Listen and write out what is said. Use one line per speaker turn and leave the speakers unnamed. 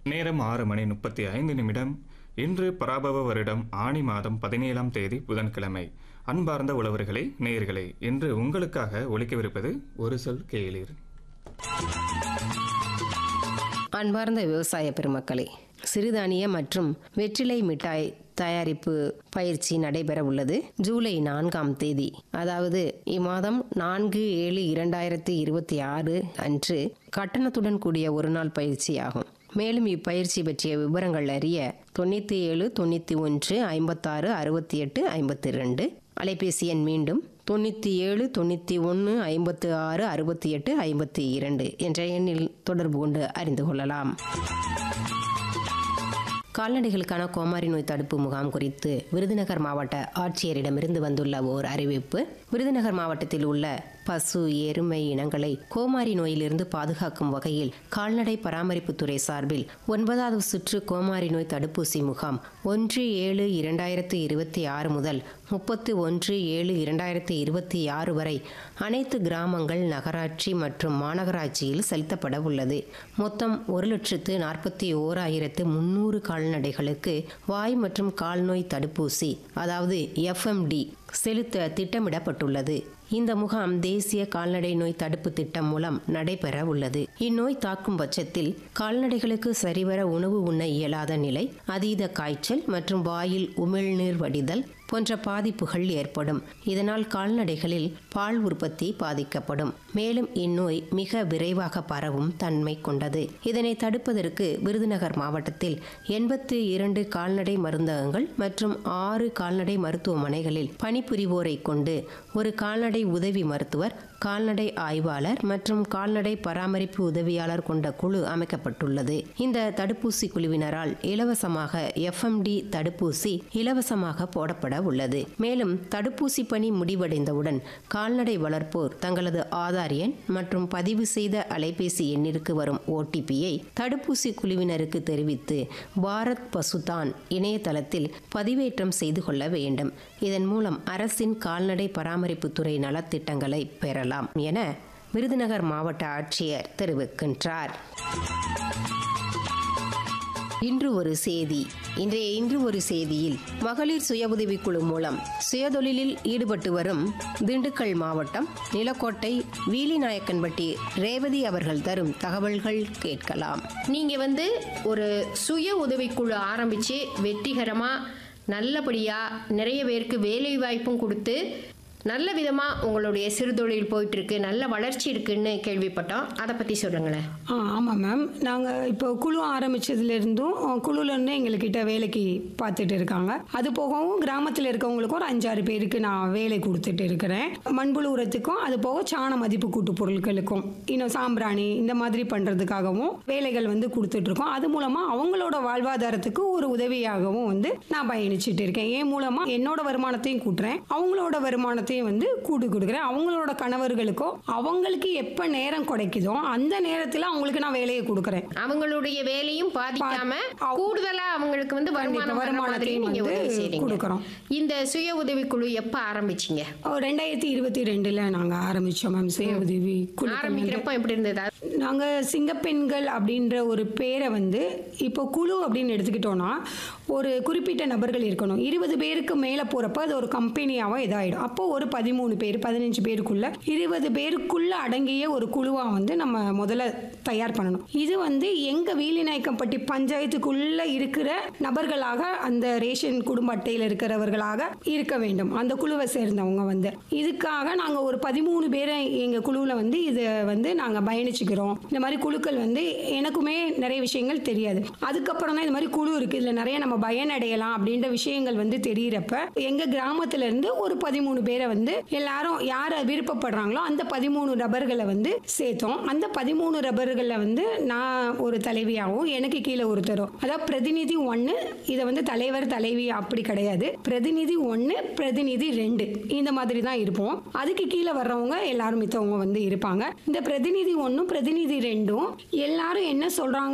நேரம் ஆறு மணி முப்பத்தி ஐந்து நிமிடம் இன்று பராபவ வருடம் ஆணி மாதம் பதினேழாம் தேதி புதன்கிழமை அன்பார்ந்த உழவர்களே நேயர்களே இன்று உங்களுக்காக ஒலிக்கவிருப்பது ஒரு சொல் கேளீர்
அன்பார்ந்த விவசாய பெருமக்களே சிறுதானிய மற்றும் வெற்றிலை மிட்டாய் தயாரிப்பு பயிற்சி நடைபெற உள்ளது ஜூலை நான்காம் தேதி அதாவது இம்மாதம் நான்கு ஏழு இரண்டாயிரத்தி இருபத்தி ஆறு அன்று கட்டணத்துடன் கூடிய ஒரு நாள் பயிற்சியாகும் மேலும் இப்பயிற்சி பற்றிய விவரங்கள் அறிய தொண்ணூற்றி ஏழு தொண்ணூற்றி ஒன்று ஐம்பத்தாறு அறுபத்தி எட்டு ஐம்பத்தி ரெண்டு அலைபேசி எண் மீண்டும் தொண்ணூற்றி ஏழு தொண்ணூற்றி ஒன்று ஐம்பத்து ஆறு அறுபத்தி எட்டு ஐம்பத்தி இரண்டு என்ற எண்ணில் தொடர்பு கொண்டு அறிந்து கொள்ளலாம் கால்நடைகளுக்கான கோமாரி நோய் தடுப்பு முகாம் குறித்து விருதுநகர் மாவட்ட ஆட்சியரிடமிருந்து வந்துள்ள ஓர் அறிவிப்பு விருதுநகர் மாவட்டத்தில் உள்ள பசு எருமை இனங்களை கோமாரி நோயிலிருந்து பாதுகாக்கும் வகையில் கால்நடை பராமரிப்புத்துறை சார்பில் ஒன்பதாவது சுற்று கோமாரி நோய் தடுப்பூசி முகாம் ஒன்று ஏழு இரண்டாயிரத்து இருபத்தி ஆறு முதல் முப்பத்து ஒன்று ஏழு இரண்டாயிரத்தி இருபத்தி ஆறு வரை அனைத்து கிராமங்கள் நகராட்சி மற்றும் மாநகராட்சியில் செலுத்தப்பட உள்ளது மொத்தம் ஒரு லட்சத்து நாற்பத்தி ஓராயிரத்து முன்னூறு கால்நடைகளுக்கு வாய் மற்றும் கால்நோய் தடுப்பூசி அதாவது எஃப்எம்டி செலுத்த திட்டமிடப்பட்டுள்ளது இந்த முகாம் தேசிய கால்நடை நோய் தடுப்பு திட்டம் மூலம் நடைபெற உள்ளது இந்நோய் தாக்கும் பட்சத்தில் கால்நடைகளுக்கு சரிவர உணவு உண்ண இயலாத நிலை அதீத காய்ச்சல் மற்றும் வாயில் உமிழ்நீர் வடிதல் போன்ற பாதிப்புகள் ஏற்படும் இதனால் கால்நடைகளில் பால் உற்பத்தி பாதிக்கப்படும் மேலும் இந்நோய் மிக விரைவாக பரவும் தன்மை கொண்டது இதனை தடுப்பதற்கு விருதுநகர் மாவட்டத்தில் எண்பத்தி இரண்டு கால்நடை மருந்தகங்கள் மற்றும் ஆறு கால்நடை மருத்துவமனைகளில் பணிபுரிவோரை கொண்டு ஒரு கால்நடை உதவி மருத்துவர் கால்நடை ஆய்வாளர் மற்றும் கால்நடை பராமரிப்பு உதவியாளர் கொண்ட குழு அமைக்கப்பட்டுள்ளது இந்த தடுப்பூசி குழுவினரால் இலவசமாக எஃப்எம்டி தடுப்பூசி இலவசமாக போடப்பட உள்ளது மேலும் தடுப்பூசி பணி முடிவடைந்தவுடன் கால்நடை வளர்ப்போர் தங்களது ஆதார் எண் மற்றும் பதிவு செய்த அலைபேசி எண்ணிற்கு வரும் ஓடிபியை தடுப்பூசி குழுவினருக்கு தெரிவித்து பாரத் பசுதான் இணையதளத்தில் பதிவேற்றம் செய்து கொள்ள வேண்டும் இதன் மூலம் அரசின் கால்நடை பராமரிப்புத்துறை நலத்திட்டங்களை பெறலாம் என விருதுநகர் மாவட்ட ஆட்சியர் தெரிவிக்கின்றார் இன்று ஒரு செய்தி இன்றைய இன்று ஒரு செய்தியில் மகளிர் சுய உதவிக்குழு மூலம் சுயதொழிலில் ஈடுபட்டு வரும் திண்டுக்கல் மாவட்டம் நிலக்கோட்டை வீலிநாயக்கன்பட்டி ரேவதி அவர்கள் தரும் தகவல்கள் கேட்கலாம்
நீங்க வந்து ஒரு சுய உதவிக்குழு ஆரம்பிச்சு வெற்றிகரமா நல்லபடியா நிறைய பேருக்கு வேலை வாய்ப்பும் கொடுத்து நல்ல விதமா உங்களுடைய சிறுதொழில் போயிட்டு இருக்கு நல்ல வளர்ச்சி இருக்குன்னு கேள்விப்பட்டோம் அதை பத்தி சொல்லுங்களேன்
ஆ ஆமாம் மேம் நாங்கள் இப்போ குழு ஆரம்பித்ததுலேருந்தும் குழுலேருந்து எங்கள்கிட்ட வேலைக்கு பார்த்துட்டு இருக்காங்க அது போகவும் கிராமத்தில் இருக்கவங்களுக்கும் ஒரு அஞ்சாறு பேருக்கு நான் வேலை கொடுத்துட்டு இருக்கிறேன் மண்புழு உரத்துக்கும் அது போக சாண மதிப்பு கூட்டு பொருட்களுக்கும் இன்னும் சாம்பிராணி இந்த மாதிரி பண்ணுறதுக்காகவும் வேலைகள் வந்து கொடுத்துட்ருக்கோம் அது மூலமாக அவங்களோட வாழ்வாதாரத்துக்கு ஒரு உதவியாகவும் வந்து நான் பயணிச்சுட்டு இருக்கேன் என் மூலமாக என்னோட வருமானத்தையும் கூட்டுறேன் அவங்களோட வருமானத்தையும் வந்து கூட்டு கொடுக்குறேன் அவங்களோட கணவர்களுக்கோ அவங்களுக்கு எப்போ நேரம் கிடைக்குதோ அந்த நேரத்தில் அவங்களுக்கு நான் வேலையை கொடுக்குறேன்
அவங்களுடைய வேலையும் பாதிக்காம
அவ-
கூடுதலா அவங்களுக்கு வந்து வருமானம் வர மாதிரி
வருமானத்தையும்
நீங்க
வந்து
உதவி செய்றீங்க
கொடுக்குறோம்.
இந்த சுய உதவிக்குழு எப்ப ஆரம்பிச்சீங்க
ரெண்டாயிரத்தி இருபத்தி ரெண்டில் நாங்கள் ஆரம்பித்தோம் மேம் சுய உதவி குழுக்கள் வந்து
ஆரம்பிக்கிறப்ப எப்படி இருந்தது
நாங்கள் சிங்கப்பெண்கள் அப்படின்ற ஒரு பேரை வந்து இப்போ குழு அப்படின்னு எடுத்துக்கிட்டோன்னா ஒரு குறிப்பிட்ட நபர்கள் இருக்கணும் இருபது பேருக்கு மேலே போகிறப்ப அது ஒரு கம்பெனியாகவும் இதாகிடும் அப்போ ஒரு பதிமூணு பேர் பதினஞ்சு பேருக்குள்ள இருபது பேருக்குள்ள அடங்கிய ஒரு குழுவாக வந்து நம்ம முதல்ல தயார் பண்ணணும் இது வந்து எங்கள் வீலிநாயக்கம்பட்டி பஞ்சாயத்துக்குள்ள இருக்கிற நபர்களாக அந்த ரேஷன் குடும்ப அட்டையில் இருக்கிறவர்களாக இருக்க வேண்டும் அந்த குழுவை சேர்ந்தவங்க வந்து இதுக்காக நாங்கள் ஒரு பதிமூணு பேரை எங்கள் குழுவில் வந்து இதை வந்து நாங்கள் பயணிச்சுக்கிறோம் இந்த மாதிரி குழுக்கள் வந்து எனக்குமே நிறைய விஷயங்கள் தெரியாது அதுக்கப்புறம் தான் இந்த மாதிரி குழு இருக்குது இதில் நிறைய நம்ம பயனடையலாம் அப்படின்ற விஷயங்கள் வந்து தெரியிறப்ப எங்கள் கிராமத்துல இருந்து ஒரு பதிமூணு பேரை வந்து எல்லாரும் யார் விருப்பப்படுறாங்களோ அந்த பதிமூணு நபர்களை வந்து சேர்த்தோம் அந்த பதிமூணு நபர்களில் வந்து நான் ஒரு தலைவியாகவும் எனக்கு கீழே ஒருத்தரும் அதாவது பிரதிநிதி ஒன்று இதை வந்து தலைவர் தலைவி அப்படி கிடையாது பிரதிநிதி ஒன்று பிரதிநிதி ரெண்டு இந்த மாதிரி தான் இருப்போம் அதுக்கு கீழே வர்றவங்க எல்லாரும் மித்தவங்க வந்து இருப்பாங்க இந்த பிரதிநிதி ஒன்றும் பிரதிநிதி ரெண்டும் எல்லாரும் என்ன சொல்றாங்க